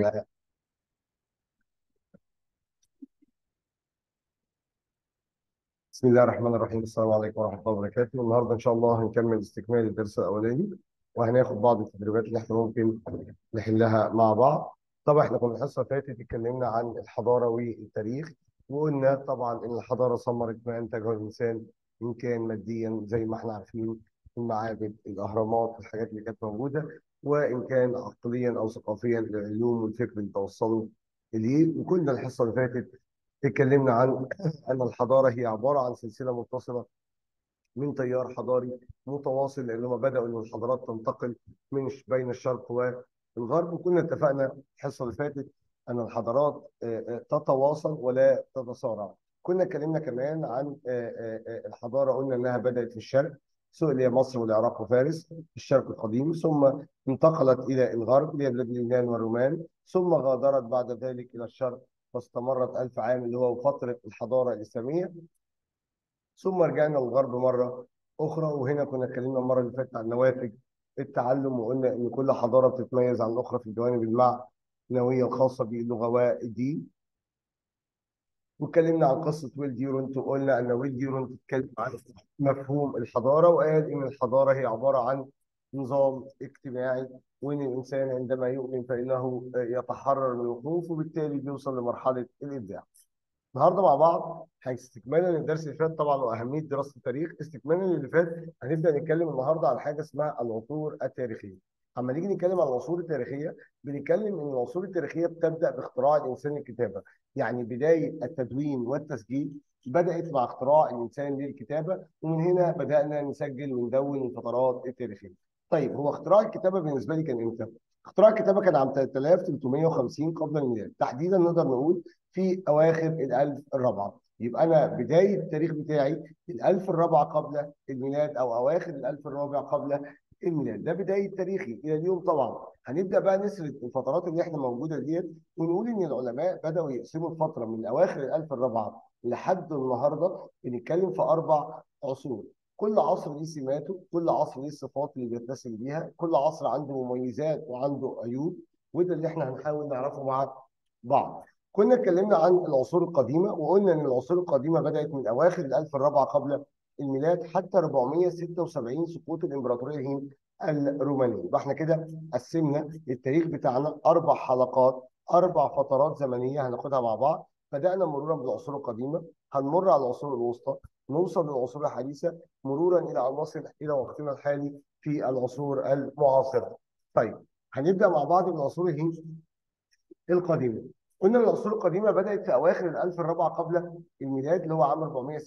معايا بسم الله الرحمن الرحيم السلام عليكم ورحمة الله وبركاته النهاردة إن شاء الله هنكمل استكمال الدرس الأولاني وهناخد بعض التدريبات اللي احنا ممكن نحلها مع بعض طبعا احنا كنا الحصة اللي فاتت اتكلمنا عن الحضارة والتاريخ وقلنا طبعا إن الحضارة ثمرت ما أنتجه الإنسان إن كان ماديا زي ما احنا عارفين المعابد الأهرامات الحاجات اللي كانت موجودة وإن كان عقليا أو ثقافيا العلوم والفكر اللي توصلوا إليه وكنا الحصة اللي فاتت اتكلمنا عن ان الحضاره هي عباره عن سلسله متصله من تيار حضاري متواصل لان هم بداوا ان الحضارات تنتقل من بين الشرق والغرب وكنا اتفقنا الحصه اللي فاتت ان الحضارات تتواصل ولا تتصارع كنا اتكلمنا كمان عن الحضاره قلنا انها بدات في الشرق سواء اللي هي مصر والعراق وفارس الشرق القديم ثم انتقلت الى الغرب اللي هي بلاد اليونان والرومان ثم غادرت بعد ذلك الى الشرق فاستمرت ألف عام اللي هو فترة الحضارة الإسلامية ثم رجعنا للغرب مرة أخرى وهنا كنا اتكلمنا المرة اللي فاتت عن نوافذ التعلم وقلنا إن كل حضارة بتتميز عن الأخرى في الجوانب المعنوية الخاصة بلغواء الدين واتكلمنا عن قصة ويل ديورنت وقلنا أن ويل ديورنت اتكلم عن مفهوم الحضارة وقال إن الحضارة هي عبارة عن نظام اجتماعي وان الانسان عندما يؤمن فانه يتحرر من الخوف وبالتالي بيوصل لمرحله الابداع. النهارده مع بعض استكمالا للدرس اللي فات طبعا واهميه دراسه التاريخ استكمالا للي فات هنبدا نتكلم النهارده عن حاجه اسمها العصور التاريخيه. اما نيجي نتكلم عن العصور التاريخيه بنتكلم ان العصور التاريخيه بتبدا باختراع الانسان الكتابه، يعني بدايه التدوين والتسجيل بدات مع اختراع الانسان للكتابه ومن هنا بدانا نسجل وندون الفترات التاريخيه. طيب هو اختراع الكتابه بالنسبه لي كان امتى؟ اختراع الكتابه كان عام 3350 قبل الميلاد، تحديدا نقدر نقول في اواخر الالف الرابعه، يبقى انا بدايه التاريخ بتاعي الالف الرابعه قبل الميلاد او اواخر الالف الرابع قبل الميلاد، ده بدايه تاريخي الى اليوم طبعا، هنبدا بقى نسرد الفترات اللي احنا موجوده ديت ونقول ان العلماء بداوا يقسموا الفتره من اواخر الالف الرابعه لحد النهارده بنتكلم في اربع عصور، كل عصر ليه سماته كل عصر ليه الصفات اللي بيتسم بيها كل عصر عنده مميزات وعنده عيوب وده اللي احنا هنحاول نعرفه مع بعض كنا اتكلمنا عن العصور القديمه وقلنا ان العصور القديمه بدات من اواخر الالف الرابعه قبل الميلاد حتى 476 سقوط الامبراطوريه الهند الرومانيه يبقى احنا كده قسمنا التاريخ بتاعنا اربع حلقات اربع فترات زمنيه هناخدها مع بعض بدانا مرورا بالعصور القديمه هنمر على العصور الوسطى نوصل للعصور الحديثه مرورا الى ان نصل الى وقتنا الحالي في العصور المعاصره. طيب هنبدا مع بعض من العصور القديمه. قلنا العصور القديمه بدات في اواخر الالف الرابعه قبل الميلاد اللي هو عام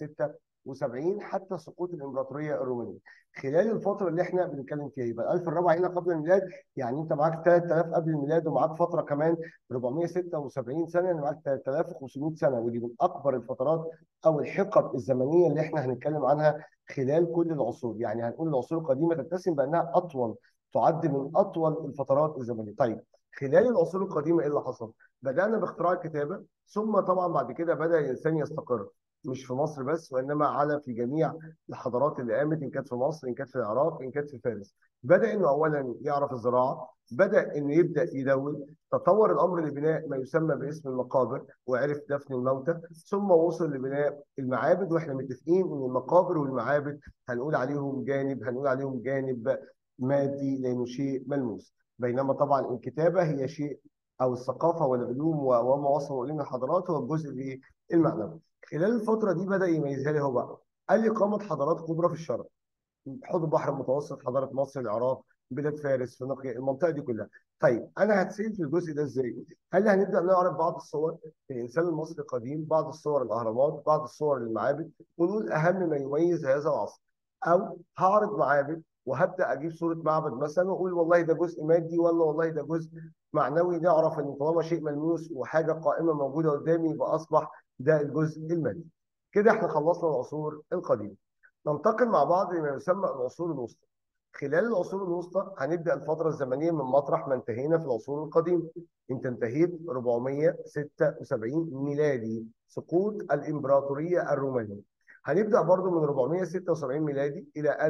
476 حتى سقوط الامبراطوريه الرومانيه. خلال الفتره اللي احنا بنتكلم فيها يبقى الالف الرابعه هنا قبل الميلاد يعني انت معاك 3000 قبل الميلاد ومعاك فتره كمان 476 سنه يعني معاك 3500 سنه ودي من اكبر الفترات او الحقب الزمنيه اللي احنا هنتكلم عنها خلال كل العصور يعني هنقول العصور القديمه تتسم بانها اطول تعد من اطول الفترات الزمنيه طيب خلال العصور القديمه ايه اللي حصل بدانا باختراع الكتابه ثم طبعا بعد كده بدا الانسان يستقر مش في مصر بس وانما على في جميع الحضارات اللي قامت ان كانت في مصر ان كانت في العراق ان كانت في فارس بدا انه اولا يعرف الزراعه بدا انه يبدا يدون تطور الامر لبناء ما يسمى باسم المقابر وعرف دفن الموتى ثم وصل لبناء المعابد واحنا متفقين ان المقابر والمعابد هنقول عليهم جانب هنقول عليهم جانب مادي لانه شيء ملموس بينما طبعا الكتابه هي شيء او الثقافه والعلوم وما وصلوا اليه من الحضارات هو الجزء المعنوي خلال الفتره دي بدا يميزها لي هو بقى قال لي قامت حضارات كبرى في الشرق حوض البحر المتوسط حضاره مصر العراق بلاد فارس فينيقيا المنطقه دي كلها طيب انا هتسال في الجزء ده ازاي هل هنبدا نعرف بعض الصور الانسان المصري القديم بعض الصور الاهرامات بعض الصور للمعابد ونقول اهم ما يميز هذا العصر او هعرض معابد وهبدا اجيب صوره معبد مثلا واقول والله ده جزء مادي ولا والله ده جزء معنوي نعرف ان طالما شيء ملموس وحاجه قائمه موجوده قدامي يبقى اصبح ده الجزء المادي. كده احنا خلصنا العصور القديمه. ننتقل مع بعض لما يسمى العصور الوسطى. خلال العصور الوسطى هنبدا الفتره الزمنيه من مطرح ما انتهينا في العصور القديمه. انت انتهيت 476 ميلادي سقوط الامبراطوريه الرومانيه. هنبدا برضو من 476 ميلادي الى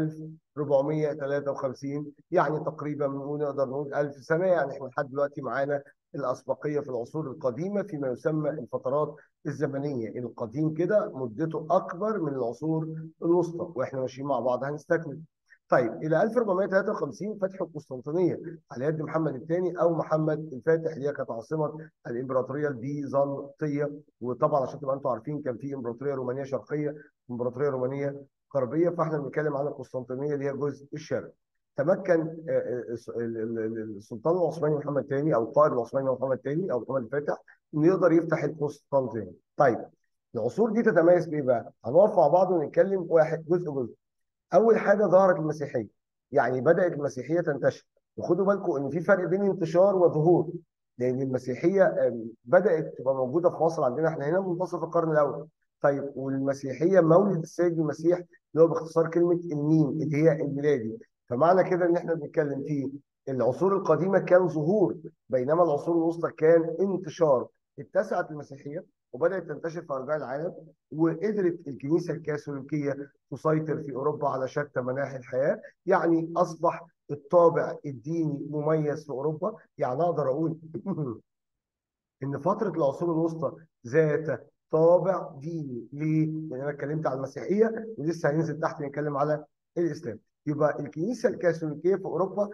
1453 يعني تقريبا نقدر نقول 1000 سنه يعني احنا لحد دلوقتي معانا الاسبقيه في العصور القديمه فيما يسمى الفترات الزمنيه القديم كده مدته اكبر من العصور الوسطى واحنا ماشيين مع بعض هنستكمل طيب الى 1453 فتح القسطنطينيه على يد محمد الثاني او محمد الفاتح اللي هي كانت عاصمه الامبراطوريه البيزنطيه وطبعا عشان تبقى انتم عارفين كان في امبراطوريه رومانيه شرقيه امبراطوريه رومانيه غربيه فاحنا بنتكلم عن القسطنطينيه اللي هي الجزء الشرقي تمكن السلطان العثماني محمد الثاني او القائد العثماني محمد الثاني او محمد الفاتح انه يقدر يفتح القسطنطينيه. طيب العصور دي تتميز بايه بقى؟ هنقف مع بعض ونتكلم واحد جزء جزء. اول حاجه ظهرت المسيحيه يعني بدات المسيحيه تنتشر وخدوا بالكم ان في فرق بين انتشار وظهور لان المسيحيه بدات تبقى موجوده في مصر عندنا احنا هنا منتصف القرن الاول طيب والمسيحيه مولد السيد المسيح اللي هو باختصار كلمه الميم اللي هي الميلادي فمعنى كده ان احنا بنتكلم في العصور القديمه كان ظهور بينما العصور الوسطى كان انتشار اتسعت المسيحيه وبدات تنتشر في ارجاء العالم وقدرت الكنيسه الكاثوليكيه تسيطر في اوروبا على شتى مناحي الحياه يعني اصبح الطابع الديني مميز في اوروبا يعني اقدر اقول ان فتره العصور الوسطى ذات طابع ديني ليه؟ لان انا اتكلمت على المسيحيه ولسه هننزل تحت نتكلم على الاسلام يبقى الكنيسه الكاثوليكيه في اوروبا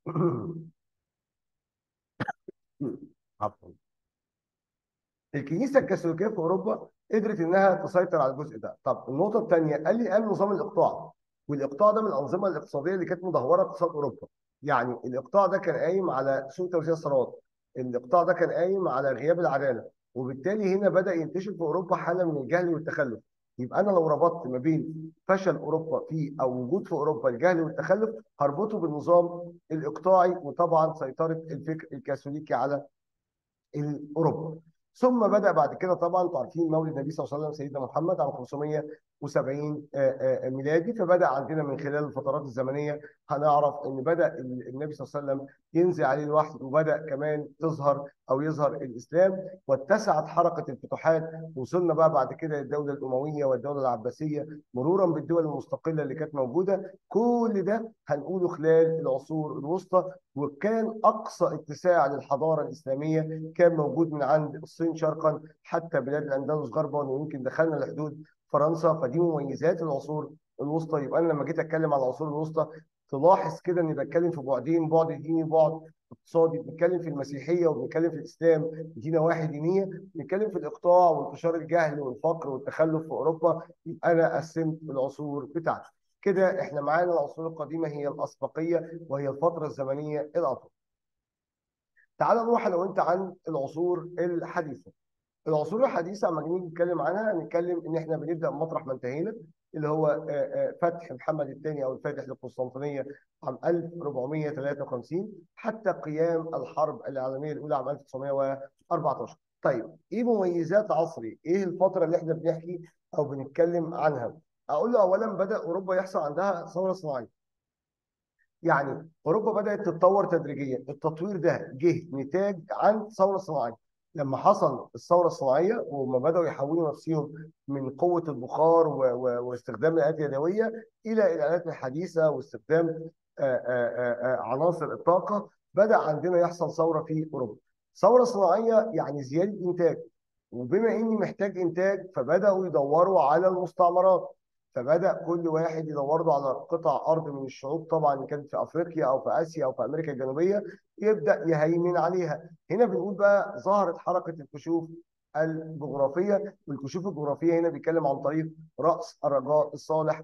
عفوا الكنيسه الكاثوليكيه في اوروبا قدرت انها تسيطر على الجزء ده طب النقطه الثانيه قال لي قال نظام الاقطاع والاقطاع ده من الانظمه الاقتصاديه اللي كانت مدهوره اقتصاد اوروبا يعني الاقطاع ده كان قايم على سوء توزيع الثروات الاقطاع ده كان قايم على غياب العداله وبالتالي هنا بدا ينتشر في اوروبا حاله من الجهل والتخلف يبقى انا لو ربطت ما بين فشل اوروبا في او وجود في اوروبا الجهل والتخلف هربطه بالنظام الاقطاعي وطبعا سيطره الفكر الكاثوليكي على اوروبا ثم بدا بعد كده طبعا انتم عارفين مولد النبي صلى الله عليه وسلم سيدنا محمد عام 570 ميلادي فبدا عندنا من خلال الفترات الزمنيه هنعرف ان بدا النبي صلى الله عليه وسلم ينزل عليه الوحي وبدا كمان تظهر او يظهر الاسلام واتسعت حركه الفتوحات وصلنا بقى بعد كده للدوله الامويه والدوله العباسيه مرورا بالدول المستقله اللي كانت موجوده كل ده هنقوله خلال العصور الوسطى وكان اقصى اتساع للحضاره الاسلاميه كان موجود من عند الصين شرقا حتى بلاد الاندلس غربا ويمكن دخلنا لحدود فرنسا فدي مميزات العصور الوسطى يبقى انا لما جيت اتكلم على العصور الوسطى تلاحظ كده اني بتكلم في بعدين بعد ديني وبعد اقتصادي بنتكلم في المسيحيه وبنتكلم في الاسلام دي نواحي دينيه بنتكلم في الاقطاع وانتشار الجهل والفقر والتخلف في اوروبا يبقى انا قسمت العصور بتاعتي كده احنا معانا العصور القديمه هي الاسبقيه وهي الفتره الزمنيه الاطول تعال نروح لو انت عن العصور الحديثه العصور الحديثه لما نيجي نتكلم عنها هنتكلم ان احنا بنبدا من مطرح ما انتهينا اللي هو فتح محمد الثاني او الفاتح للقسطنطينيه عام 1453 حتى قيام الحرب العالميه الاولى عام 1914 طيب ايه مميزات عصري ايه الفتره اللي احنا بنحكي او بنتكلم عنها اقول له اولا بدا اوروبا يحصل عندها ثوره صناعيه يعني اوروبا بدات تتطور تدريجيا التطوير ده جه نتاج عن ثوره صناعيه لما حصل الثوره الصناعيه وما بداوا يحولوا نفسهم من قوه البخار و... و... واستخدام الالات اليدويه الى الالات الحديثه واستخدام آآ آآ عناصر الطاقه بدا عندنا يحصل ثوره في اوروبا. ثوره صناعيه يعني زياده انتاج وبما اني محتاج انتاج فبداوا يدوروا على المستعمرات فبدا كل واحد يدور له على قطع ارض من الشعوب طبعا كانت في افريقيا او في اسيا او في امريكا الجنوبيه يبدا يهيمن عليها هنا بنقول بقى ظهرت حركه الكشوف الجغرافيه والكشوف الجغرافيه هنا بيتكلم عن طريق راس الرجاء الصالح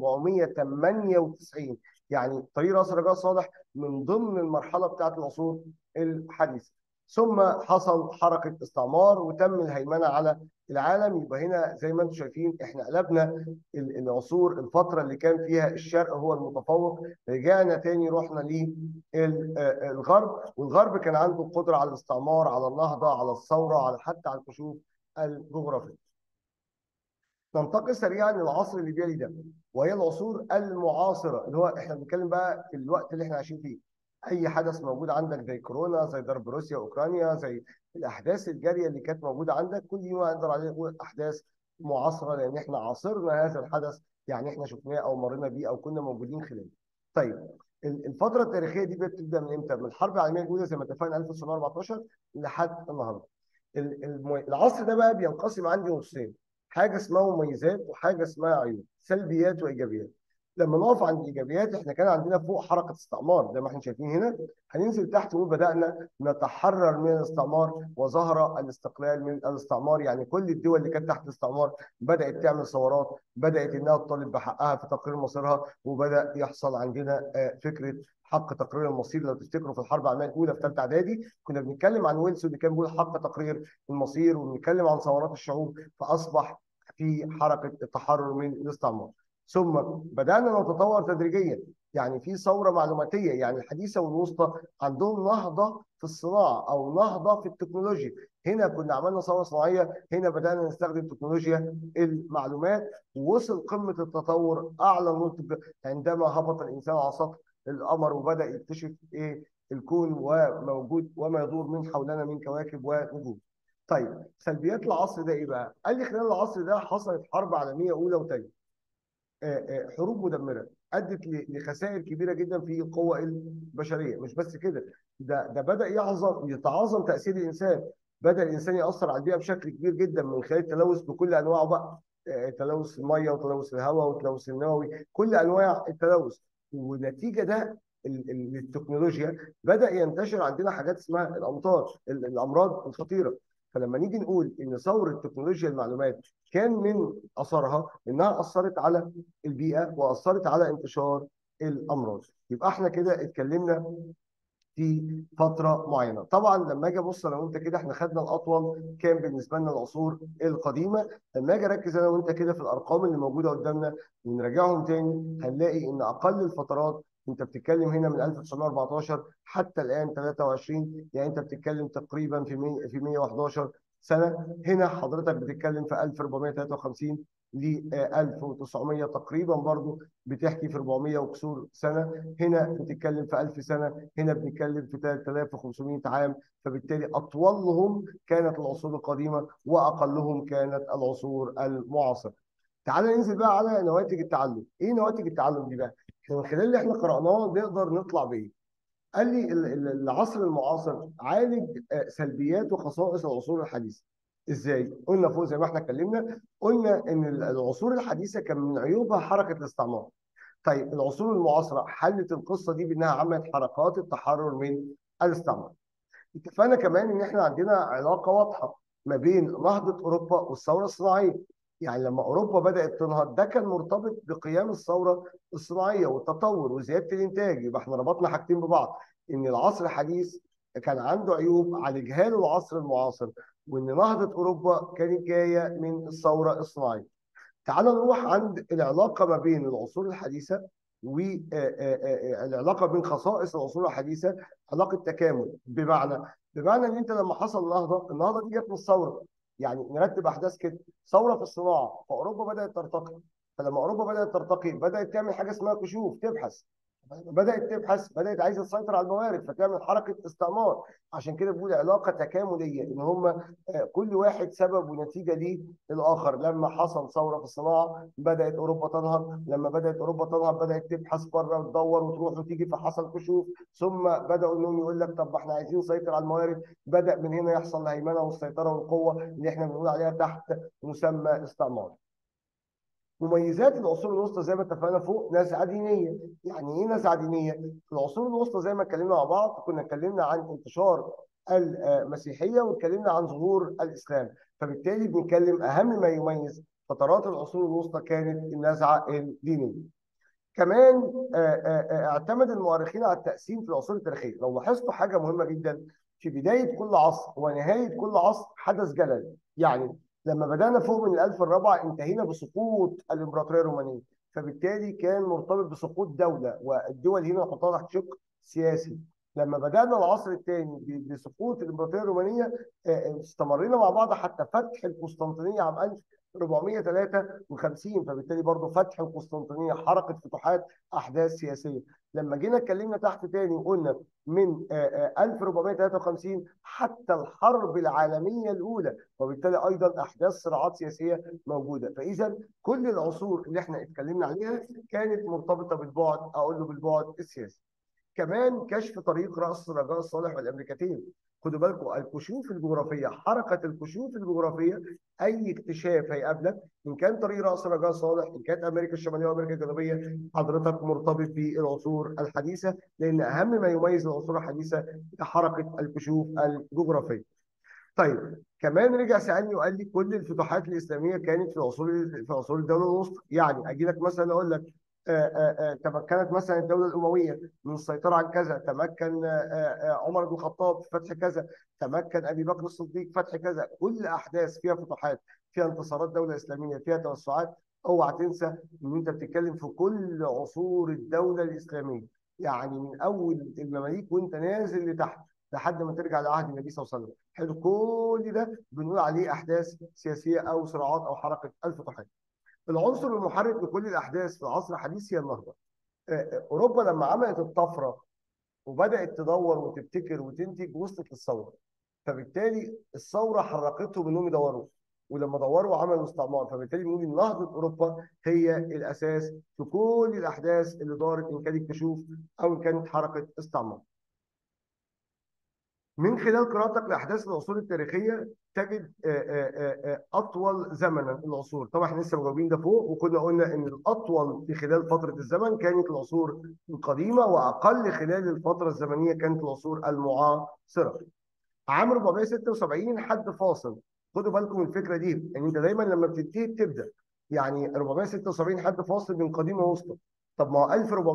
1498 يعني طريق راس الرجاء الصالح من ضمن المرحله بتاعت العصور الحديثه ثم حصل حركه استعمار وتم الهيمنه على العالم يبقى هنا زي ما انتم شايفين احنا قلبنا العصور الفتره اللي كان فيها الشرق هو المتفوق رجعنا تاني رحنا للغرب والغرب كان عنده القدره على الاستعمار على النهضه على الثوره على حتى على الكشوف الجغرافيه. ننتقل سريعا للعصر اللي بيلي ده وهي العصور المعاصره اللي هو احنا بنتكلم بقى في الوقت اللي احنا عايشين فيه. اي حدث موجود عندك زي كورونا زي ضرب روسيا واوكرانيا زي الاحداث الجاريه اللي كانت موجوده عندك كل يوم نقدر عليه نقول احداث معاصره لان احنا عاصرنا هذا الحدث يعني احنا شفناه او مرينا بيه او كنا موجودين خلاله. طيب ال- الفتره التاريخيه دي بتبدا من امتى؟ من الحرب العالميه الاولى زي ما اتفقنا 1914 لحد النهارده. ال- الم- العصر ده بقى بينقسم عندي نصين حاجه اسمها مميزات وحاجه اسمها عيوب سلبيات وايجابيات لما نقف عند الايجابيات احنا كان عندنا فوق حركه استعمار زي ما احنا شايفين هنا هننزل تحت ونقول بدانا نتحرر من الاستعمار وظهر الاستقلال من الاستعمار يعني كل الدول اللي كانت تحت الاستعمار بدات تعمل ثورات بدات انها تطالب بحقها في تقرير مصيرها وبدا يحصل عندنا آه، فكره حق تقرير المصير لو تفتكروا في الحرب العالميه الاولى في ثالثه اعدادي كنا بنتكلم عن ويلسون اللي كان بيقول حق تقرير المصير وبنتكلم عن ثورات الشعوب فاصبح في حركه التحرر من الاستعمار ثم بدانا نتطور تدريجيا يعني في ثوره معلوماتيه يعني الحديثه والوسطى عندهم نهضه في الصناعه او نهضه في التكنولوجيا هنا كنا عملنا ثوره صناعيه هنا بدانا نستخدم تكنولوجيا المعلومات ووصل قمه التطور اعلى نضج عندما هبط الانسان على سطح القمر وبدا يكتشف ايه الكون وموجود وما يدور من حولنا من كواكب ونجوم. طيب سلبيات العصر ده ايه بقى؟ قال لي خلال العصر ده حصلت حرب عالميه اولى وثانيه. حروب مدمره ادت ل- لخسائر كبيره جدا في القوه البشريه مش بس كده ده ده بدا يعظم يتعاظم تاثير الانسان بدا الانسان ياثر على البيئه بشكل كبير جدا من خلال التلوث بكل انواعه بقى آه، تلوث الميه وتلوث الهواء والتلوث النووي كل انواع التلوث ونتيجه ده ال- ال- التكنولوجيا بدا ينتشر عندنا حاجات اسمها الامطار ال- الامراض الخطيره فلما نيجي نقول ان ثوره تكنولوجيا المعلومات كان من اثرها انها اثرت على البيئه واثرت على انتشار الامراض يبقى احنا كده اتكلمنا في فتره معينه طبعا لما اجي ابص انا وانت كده احنا خدنا الاطول كان بالنسبه لنا العصور القديمه لما اجي اركز انا وانت كده في الارقام اللي موجوده قدامنا ونراجعهم تاني هنلاقي ان اقل الفترات انت بتتكلم هنا من 1914 حتى الان 23 يعني انت بتتكلم تقريبا في 100 في 111 سنه هنا حضرتك بتتكلم في 1453 ل 1900 تقريبا برضو بتحكي في 400 وكسور سنه هنا بتتكلم في 1000 سنه هنا بنتكلم في 3500 عام فبالتالي اطولهم كانت العصور القديمه واقلهم كانت العصور المعاصره تعال ننزل بقى على نواتج التعلم ايه نواتج التعلم دي بقى احنا من خلال اللي احنا قرأناه نقدر نطلع بايه قال لي ال- ال- العصر المعاصر عالج آه، سلبيات وخصائص العصور الحديثه ازاي قلنا فوق زي ما احنا اتكلمنا قلنا ان ال- العصور الحديثه كان من عيوبها حركه الاستعمار طيب العصور المعاصره حلت القصه دي بانها عملت حركات التحرر من الاستعمار اتفقنا كمان ان احنا عندنا علاقه واضحه ما بين نهضه اوروبا والثوره الصناعيه يعني لما اوروبا بدات تنهض ده كان مرتبط بقيام الثوره الصناعيه والتطور وزياده الانتاج يبقى احنا ربطنا حاجتين ببعض ان العصر الحديث كان عنده عيوب عالجها له العصر المعاصر وان نهضه اوروبا كانت جايه من الثوره الصناعيه تعال نروح عند العلاقه ما بين العصور الحديثه والعلاقه بين خصائص العصور الحديثه علاقه تكامل بمعنى بمعنى ان انت لما حصل نهضه النهضه دي جت من الثوره يعني نرتب احداث كده ثوره في الصناعه فاوروبا بدات ترتقي فلما اوروبا بدات ترتقي بدات تعمل حاجه اسمها كشوف تبحث بدات تبحث بدات عايزه تسيطر على الموارد فتعمل حركه استعمار عشان كده بقول علاقه تكامليه ان هم كل واحد سبب ونتيجه ليه الاخر لما حصل ثوره في الصناعه بدات اوروبا تنهض لما بدات اوروبا تنهض بدات تبحث بره وتدور وتروح وتيجي فحصل كشوف ثم بداوا انهم يقول لك طب ما احنا عايزين نسيطر على الموارد بدا من هنا يحصل الهيمنه والسيطره والقوه اللي احنا بنقول عليها تحت مسمى استعمار مميزات العصور الوسطى زي ما اتفقنا فوق نزعه دينيه يعني ايه نزعه دينيه في العصور الوسطى زي ما اتكلمنا مع بعض كنا اتكلمنا عن انتشار المسيحيه واتكلمنا عن ظهور الاسلام فبالتالي بنتكلم اهم ما يميز فترات العصور الوسطى كانت النزعه الدينيه كمان اعتمد المؤرخين على التقسيم في العصور التاريخيه لو لاحظتوا حاجه مهمه جدا في بدايه كل عصر ونهايه كل عصر حدث جلل يعني لما بدانا فوق من الالف الرابعه انتهينا بسقوط الامبراطوريه الرومانيه فبالتالي كان مرتبط بسقوط دوله والدول هنا نحطها تحت شق سياسي لما بدانا العصر الثاني بسقوط الامبراطوريه الرومانيه استمرينا مع بعض حتى فتح القسطنطينيه عام 1453 فبالتالي برضه فتح القسطنطينيه حركه فتوحات احداث سياسيه لما جينا اتكلمنا تحت تاني وقلنا من 1453 حتى الحرب العالميه الاولى وبالتالي ايضا احداث صراعات سياسيه موجوده فاذا كل العصور اللي احنا اتكلمنا عليها كانت مرتبطه بالبعد اقول له بالبعد السياسي كمان كشف طريق راس رجاء صالح والامريكتين خدوا بالكم الكشوف الجغرافيه حركه الكشوف الجغرافيه اي اكتشاف هيقابلك ان كان طريق راس رجاء صالح ان كانت امريكا الشماليه وامريكا الجنوبيه حضرتك مرتبط بالعصور الحديثه لان اهم ما يميز العصور الحديثه هي حركه الكشوف الجغرافيه. طيب كمان رجع سالني وقال لي كل الفتوحات الاسلاميه كانت في عصور في عصور الدوله الوسطى يعني اجي لك مثلا اقول لك تمكنت مثلا الدوله الامويه من السيطره عن كذا، تمكن عمر بن الخطاب في فتح كذا، تمكن ابي بكر الصديق فتح كذا، كل احداث فيها فتوحات، فيها انتصارات دوله اسلاميه، فيها توسعات، اوعى تنسى ان انت بتتكلم في كل عصور الدوله الاسلاميه، يعني من اول المماليك وانت نازل لتحت لحد ما ترجع لعهد النبي صلى الله عليه وسلم، حلو كل ده بنقول عليه احداث سياسيه او صراعات او حركه الفتوحات. العنصر المحرك لكل الاحداث في العصر الحديث هي النهضه. اوروبا لما عملت الطفره وبدات تدور وتبتكر وتنتج وصلت للثوره. فبالتالي الثوره حركتهم انهم يدوروا ولما دوروا عملوا استعمار فبالتالي بنقول ان نهضه اوروبا هي الاساس في كل الاحداث اللي دارت ان كانت كشوف او ان كانت حركه استعمار. من خلال قراءتك لاحداث العصور التاريخيه تجد اطول زمنا العصور طبعا احنا لسه مجاوبين ده فوق وكنا قلنا ان الاطول في خلال فتره الزمن كانت العصور القديمه واقل خلال الفتره الزمنيه كانت العصور المعاصره عام 476 حد فاصل خدوا بالكم من الفكره دي ان يعني انت دايما لما بتنتهي بتبدا يعني 476 حد فاصل بين قديم ووسطى طب ما هو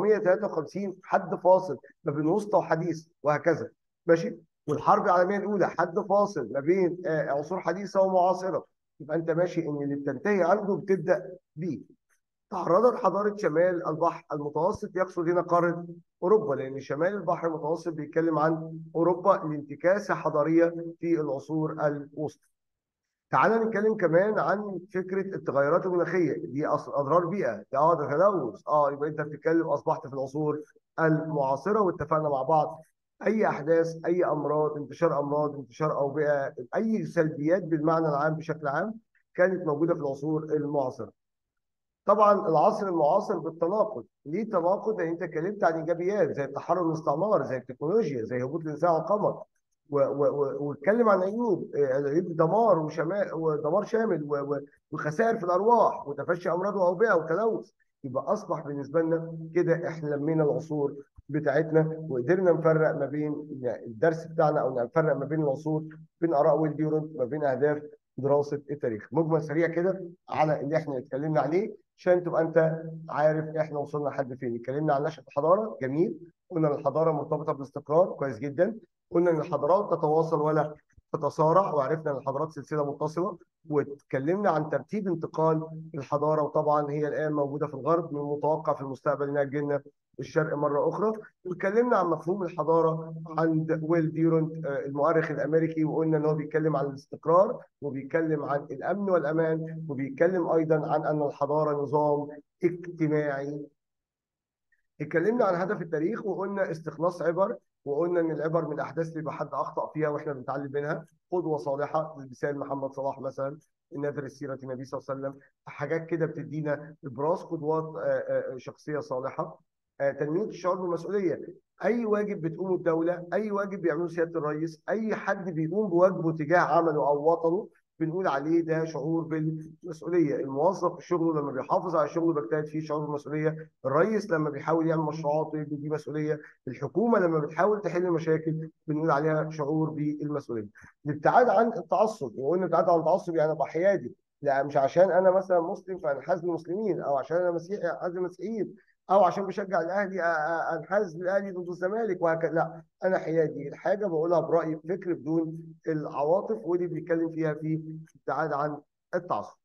1453 حد فاصل ما بين وسطى وحديث وهكذا ماشي والحرب العالميه الاولى حد فاصل ما بين عصور حديثه ومعاصره يبقى انت ماشي ان اللي بتنتهي عنده بتبدا بيه تعرضت حضاره شمال البحر المتوسط يقصد هنا قاره اوروبا لان شمال البحر المتوسط بيتكلم عن اوروبا لانتكاسه حضاريه في العصور الوسطى تعال نتكلم كمان عن فكره التغيرات المناخيه دي اضرار بيئه اه ده تلوث اه يبقى انت بتتكلم اصبحت في العصور المعاصره واتفقنا مع بعض اي احداث اي امراض انتشار امراض انتشار اوبئه اي سلبيات بالمعنى العام بشكل عام كانت موجوده في العصور المعاصره طبعا العصر المعاصر بالتناقض ليه تناقض لان انت اتكلمت عن ايجابيات زي التحرر الاستعمار زي التكنولوجيا زي هبوط الانسان على القمر واتكلم عن عيوب عيوب دمار وشمال ودمار شامل وخسائر في الارواح وتفشي امراض واوبئه وتلوث يبقى اصبح بالنسبه لنا كده احنا لمينا العصور بتاعتنا وقدرنا نفرق ما بين الدرس بتاعنا او نفرق ما بين العصور بين اراء ويل ديورنت ما بين اهداف دراسه التاريخ مجمل سريع كده على اللي احنا اتكلمنا عليه عشان تبقى انت عارف احنا وصلنا لحد فين اتكلمنا عن نشاه الحضاره جميل قلنا ان الحضاره مرتبطه بالاستقرار كويس جدا قلنا ان الحضارات تتواصل ولا تتصارع وعرفنا ان الحضارات سلسله متصله واتكلمنا عن ترتيب انتقال الحضاره وطبعا هي الان موجوده في الغرب من المتوقع في المستقبل انها تجينا الشرق مره اخرى واتكلمنا عن مفهوم الحضاره عند ويل ديورنت المؤرخ الامريكي وقلنا ان هو بيتكلم عن الاستقرار وبيتكلم عن الامن والامان وبيتكلم ايضا عن ان الحضاره نظام اجتماعي اتكلمنا عن هدف التاريخ وقلنا استخلاص عبر وقلنا ان العبر من الاحداث اللي يبقى حد اخطا فيها واحنا بنتعلم منها قدوه صالحه مثال محمد صلاح مثلا نادر السيره النبي صلى الله عليه وسلم حاجات كده بتدينا ابراز قدوات شخصيه صالحه تنميه الشعور بالمسؤوليه اي واجب بتقومه الدوله اي واجب بيعمله سياده الرئيس اي حد بيقوم بواجبه تجاه عمله او وطنه بنقول عليه ده شعور بالمسؤوليه الموظف في شغله لما بيحافظ على شغله بيجتهد فيه شعور بالمسؤوليه الرئيس لما بيحاول يعمل مشروعات دي مسؤوليه الحكومه لما بتحاول تحل المشاكل بنقول عليها شعور بالمسؤوليه الابتعاد عن التعصب وقلنا الابتعاد عن التعصب يعني ابقى حيادي لا مش عشان انا مثلا مسلم فانحاز للمسلمين او عشان انا مسيحي انحاز للمسيحيين او عشان بشجع الاهلي انحاز للاهلي ضد الزمالك وهكذا لا انا حيادي الحاجه بقولها برايي بفكر بدون العواطف ودي بنتكلم فيها في ابتعاد عن التعصب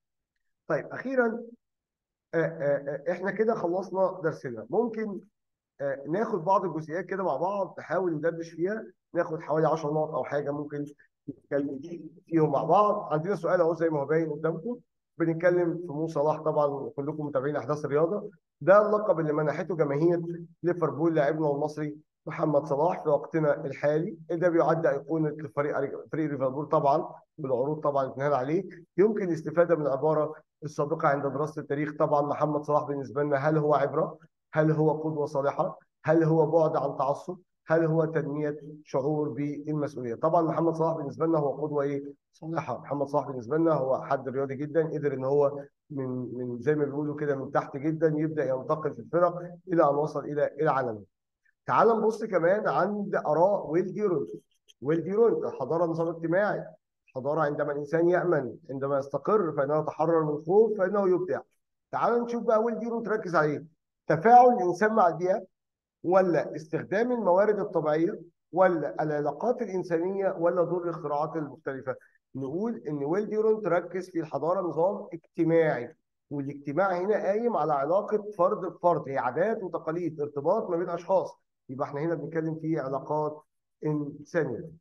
طيب اخيرا احنا كده خلصنا درسنا ممكن آه، ناخد بعض الجزئيات كده مع بعض نحاول ندردش فيها ناخد حوالي 10 نقط او حاجه ممكن نتكلم فيهم مع بعض عندنا سؤال اهو زي ما هو باين قدامكم بنتكلم في مو صلاح طبعا كلكم متابعين احداث الرياضه ده اللقب اللي منحته جماهير ليفربول لاعبنا المصري محمد صلاح في وقتنا الحالي ده بيعد ايقونه لفريق فريق ليفربول طبعا بالعروض طبعا اتنهال عليه يمكن الاستفاده من العباره السابقه عند دراسه التاريخ طبعا محمد صلاح بالنسبه لنا هل هو عبره؟ هل هو قدوه صالحه؟ هل هو بعد عن تعصب؟ هل هو تنميه شعور بالمسؤوليه؟ طبعا محمد صلاح بالنسبه لنا هو قدوه ايه؟ صالحه، محمد صلاح بالنسبه لنا هو حد رياضي جدا قدر ان هو من من زي ما بيقولوا كده من تحت جدا يبدا ينتقل في الفرق الى ان وصل الى الى عالمي. تعال نبص كمان عند اراء ويل ديورنت. ويل ديورنت الحضاره نظام اجتماعي. الحضاره عندما الانسان يامن عندما يستقر فانه يتحرر من الخوف فانه يبدع. تعال نشوف بقى ويل ديورنت ركز عليه. تفاعل الانسان مع البيئه ولا استخدام الموارد الطبيعيه ولا العلاقات الانسانيه ولا دور الاختراعات المختلفه نقول ان ويل ديورنت ركز في الحضاره نظام اجتماعي والاجتماع هنا قايم على علاقه فرد بفرد هي عادات وتقاليد ارتباط ما بين اشخاص يبقى احنا هنا بنتكلم في علاقات انسانيه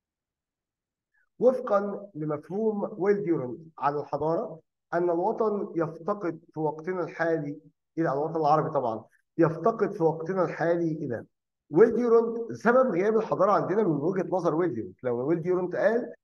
وفقا لمفهوم ويل ديورنت على الحضاره ان الوطن يفتقد في وقتنا الحالي الى الوطن العربي طبعا يفتقد في وقتنا الحالي الى ويل ديورنت سبب غياب الحضاره عندنا من وجهه نظر ويل ديورنت لو ويل ديورنت قال